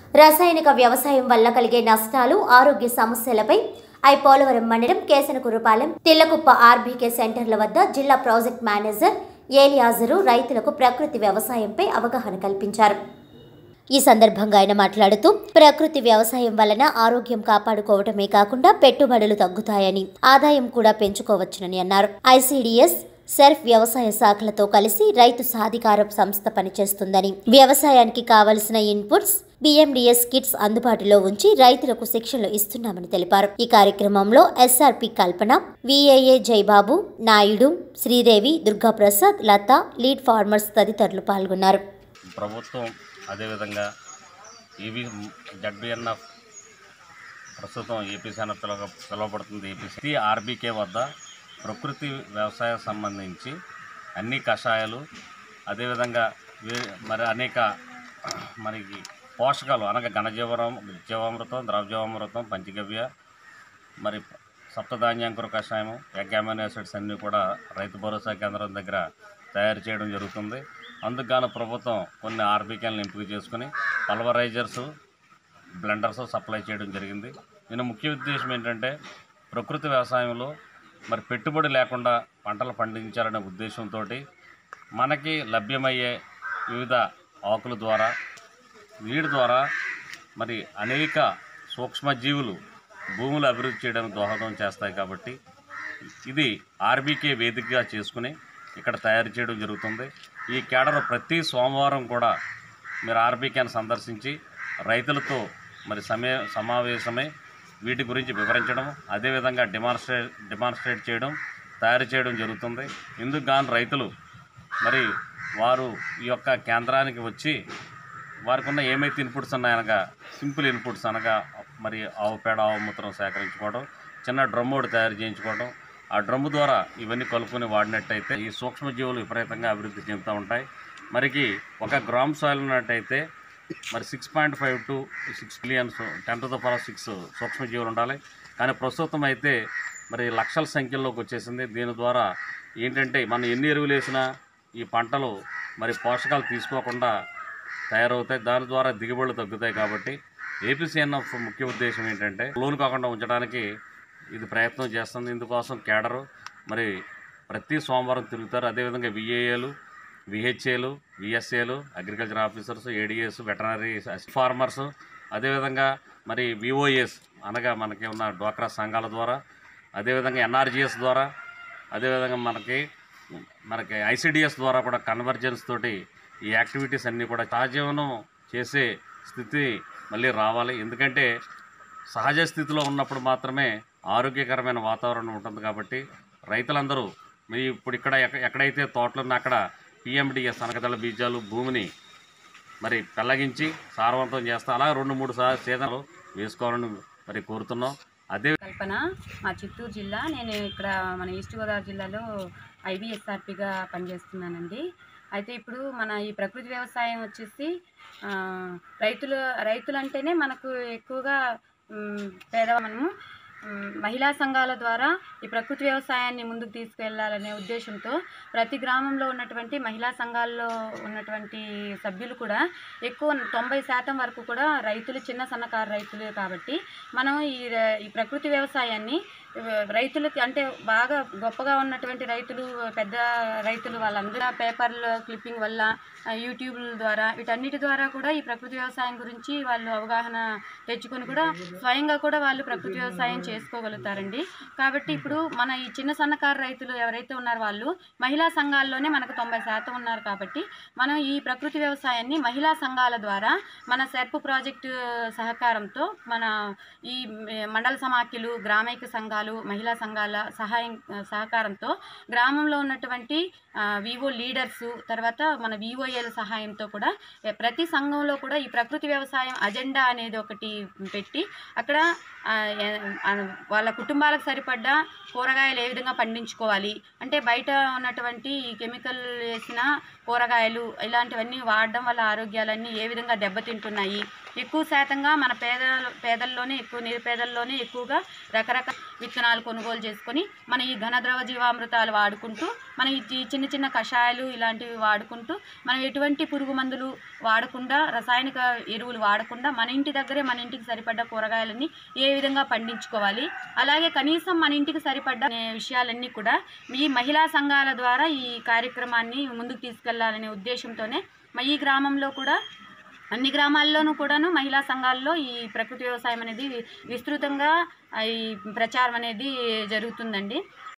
రసాయనిక వ్యవసాయం వల్ల కలిగే నష్టాలు ఆరోగ్య సమస్యలపై ఐ పోలవరం మండలం కేసనకుర్రపాలెం తిల్లకుప్ప ఆర్బీకే సెంటర్ల వద్ద జిల్లా ప్రాజెక్ట్ మేనేజర్ ఏలియాజరు రైతులకు ప్రకృతి వ్యవసాయంపై అవగాహన కల్పించారు ఈ సందర్భంగా ఆయన మాట్లాడుతూ ప్రకృతి వ్యవసాయం వలన ఆరోగ్యం కాపాడుకోవటమే కాకుండా పెట్టుబడులు తగ్గుతాయని ఆదాయం కూడా పెంచుకోవచ్చునని అన్నారు ఐసీడీఎస్ సెర్ఫ్ వ్యవసాయ శాఖలతో కలిసి రైతు సాధికార సంస్థ పనిచేస్తుందని వ్యవసాయానికి కావలసిన ఇన్పుట్స్ బిఎండిఎస్ కిట్స్ అందుబాటులో ఉంచి రైతులకు శిక్షణలు ఇస్తున్నామని తెలిపారు ఈ కార్యక్రమంలో SRP Kalpana VAA Jaibabu Naidu Sridevi Durgaprasad Latha lead farmers తదితరులు పాల్గొన్నారు ప్రభుత్వం అదేవిధంగా ఈబీ జడ్బిఎన్ఎఫ్ ప్రస్తుతం ఏపీసీ అని పిలవ పిలువబడుతుంది ఏపీసీ ఆర్బీకే వద్ద ప్రకృతి వ్యవసాయం సంబంధించి అన్ని కషాయాలు అదేవిధంగా వే- మరి అనేక మనకి పోషకాలు అనగా ఘనజీవరం జీవామృతం ద్రవజీవామృతం పంచగవ్య మరి సప్తధాన్యాంకుర కషాయం ఎగ్గామినో యాసిడ్స్ అన్నీ కూడా రైతు భరోసా కేంద్రం దగ్గర తయారు చేయడం జరుగుతుంది అందుకు గాను ప్రభుత్వం కొన్ని ఆర్బీకేలను ఎంపిక చేసుకుని పల్వరైజర్స్ బ్లెండర్స్ సప్లై చేయడం జరిగింది దీని ముఖ్య ఉద్దేశం ఏంటంటే ప్రకృతి వ్యవసాయంలో మరి పెట్టుబడి లేకుండా పంటలు పండించాలనే ఉద్దేశంతో మనకి లభ్యమయ్యే వివిధ ఆకుల ద్వారా వీడి ద్వారా మరి అనేక సూక్ష్మజీవులు భూములు అభివృద్ధి చేయడానికి దోహదం చేస్తాయి కాబట్టి ఇది ఆర్బీకే వేదికగా చేసుకుని ఇక్కడ తయారు చేయడం జరుగుతుంది ఈ కేడర్ ప్రతి సోమవారం కూడా మీరు ఆర్బీకేని సందర్శించి రైతులతో మరి సమయ సమావేశమై వీటి గురించి వివరించడం అదేవిధంగా డిమాన్స్ట్రేట్ డిమాన్స్ట్రేట్ చేయడం తయారు చేయడం జరుగుతుంది ఇందుకు గాను రైతులు మరి వారు ఈ యొక్క కేంద్రానికి వచ్చి వారికి ఉన్న ఏమైతే ఇన్పుట్స్ ఉన్నాయనగా సింపుల్ ఇన్పుట్స్ అనగా మరి ఆవు పేడ ఆవు మూత్రం సేకరించుకోవడం చిన్న డ్రమ్ ఒకటి తయారు చేయించుకోవడం ఆ డ్రమ్ము ద్వారా ఇవన్నీ కలుపుకొని వాడినట్టయితే ఈ సూక్ష్మజీవులు విపరీతంగా అభివృద్ధి చెందుతూ ఉంటాయి మరికి ఒక గ్రామ్ సాయిల్ ఉన్నట్టయితే మరి six point five to six millions ten to the power six సూక్ష్మజీవులు ఉండాలి కానీ ప్రస్తుతం అయితే మరి లక్షల సంఖ్యలోకి వచ్చేసింది దీని ద్వారా ఏంటంటే మనం ఎన్ని ఎరువులు వేసినా ఈ పంటలు మరి పోషకాలు తీసుకోకుండా తయారవుతాయి దాని ద్వారా దిగుబడులు తగ్గుతాయి కాబట్టి ఏపీసీఎన్ఎఫ్ ముఖ్య ఉద్దేశం ఏంటంటే లోన్ కాకుండా ఉంచడానికి ఇది ప్రయత్నం చేస్తుంది ఇందుకోసం కేడరు మరి ప్రతి సోమవారం తిరుగుతారు అదేవిధంగా విఏఏలు విహెచ్ఏలు విఎస్ఏలు agriculture officers ADS veterinary farmers అదేవిధంగా మరి విఓఎస్ అనగా మనకి ఉన్న డ్వాక్రా సంఘాల ద్వారా అదేవిధంగా ఎన్ఆర్జిఎస్ ద్వారా అదేవిధంగా మనకి మనకి ఐసిడిఎస్ ద్వారా కూడా కన్వర్జెన్స్ తోటి ఈ యాక్టివిటీస్ అన్నీ కూడా సహజీవనం చేసే స్థితి మళ్ళీ రావాలి ఎందుకంటే సహజ స్థితిలో ఉన్నప్పుడు మాత్రమే ఆరోగ్యకరమైన వాతావరణం ఉంటుంది కాబట్టి రైతులందరూ మీ ఇప్పుడు ఇక్కడ ఎక్క- ఎక్కడైతే తోటలు ఉన్నా అక్కడ పిఎండిఎస్ అనకదళ బీజాలు భూమిని మరి పెళ్ళగించి సారవంతం చేస్తా అలా రెండు మూడు సా- సీజన్లు వేసుకోవాలని మరి కోరుతున్నాం అదే కల్పన మా చిత్తూరు జిల్లా నేను ఇక్కడ మన ఈస్ట్ గోదావరి జిల్లాలో ఐబిఎస్ఆర్పిగా పనిచేస్తున్నానండి అయితే ఇప్పుడు మన ఈ ప్రకృతి వ్యవసాయం వచ్చేసి ఆ, రైతులు రైతులు అంటేనే మనకు ఎక్కువగా మ్, పేద మనము మ్, మహిళా సంఘాల ద్వారా ఈ ప్రకృతి వ్యవసాయాన్ని ముందుకు తీసుకెళ్లాలనే ఉద్దేశంతో ప్రతి గ్రామంలో ఉన్నటువంటి మహిళా సంఘాల్లో ఉన్నటువంటి సభ్యులు కూడా ఎక్కువ తొంభై శాతం వరకు కూడా రైతులు చిన్న సన్నకారు రైతులే కాబట్టి మనం ఈ ర- ఈ ప్రకృతి వ్యవసాయాన్ని ఆ, రైతులకి అంటే బాగా గొప్పగా ఉన్నటువంటి రైతులు పెద్ద రైతులు వాళ్ళందరూ పేపర్ల క్లిప్పింగ్ వల్ల ఆ, యూట్యూబ్ల ద్వారా వీటన్నిటి ద్వారా కూడా ఈ ప్రకృతి వ్యవసాయం గురించి వాళ్ళు అవగాహన తెచ్చుకొని కూడా స్వయంగా కూడా వాళ్ళు ప్రకృతి వ్యవసాయం చేసుకోగలుగుతారండి కాబట్టి ఇప్పుడు మన ఈ చిన్న సన్నకారు రైతులు ఎవరైతే ఉన్నారో వాళ్ళు మహిళా సంఘాల్లోనే మనకు తొంభై శాతం ఉన్నారు కాబట్టి మనం ఈ ప్రకృతి వ్యవసాయాన్ని మహిళా సంఘాల ద్వారా మన సెర్ప్ ప్రాజెక్టు సహకారంతో మన ఈ మండల సమాఖ్యలు గ్రామైక సంఘాలు మహిళా సంఘాల సహాయం సహకారంతో గ్రామంలో ఉన్నటువంటి వివో లీడర్స్ తర్వాత మన విఓఏల సహాయంతో కూడా ఏ, ప్రతి సంఘంలో కూడా ఈ ప్రకృతి వ్యవసాయం అజెండా అనేది ఒకటి పెట్టి అక్కడ ఆ, ఏ- ఆ, వాళ్ళ కుటుంబాలకు సరిపడ్డ కూరగాయలు ఏ విధంగా పండించుకోవాలి అంటే బయట ఉన్నటువంటి ఈ కెమికల్ వేసిన కూరగాయలు ఇలాంటివన్నీ వాడడం వల్ల ఆరోగ్యాలన్నీ ఏ విధంగా దెబ్బతింటున్నాయి ఎక్కువ శాతంగా మన పేద పేదల్లోనే ఎక్కువ నిరుపేదల్లోనే ఎక్కువగా రకరకాల విత్తనాలు కొనుగోలు చేసుకొని మన ఈ ఘనద్రవ జీవామృతాలు వాడుకుంటూ మన ఈ చి- చిన్న చిన్న కషాయాలు ఇలాంటివి వాడుకుంటూ మనం ఎటువంటి పురుగు మందులు వాడకుండా రసాయనిక ఎరువులు వాడకుండా మన ఇంటి దగ్గరే మన ఇంటికి సరిపడ్డ కూరగాయలన్నీ ఏ విధంగా పండించుకోవాలి అలాగే కనీసం మన ఇంటికి సరిపడ్డ అనే విషయాలన్నీ కూడా ఈ మహిళా సంఘాల ద్వారా ఈ కార్యక్రమాన్ని ముందుకు తీసుకెళ్లాలనే ఉద్దేశంతోనే మా ఈ గ్రామంలో కూడా అన్ని గ్రామాల్లోనూ కూడాను మహిళా సంఘాల్లో ఈ ప్రకృతి వ్యవసాయం అనేది విస్తృతంగా ఆ, ఈ ప్రచారం అనేది జరుగుతుందండి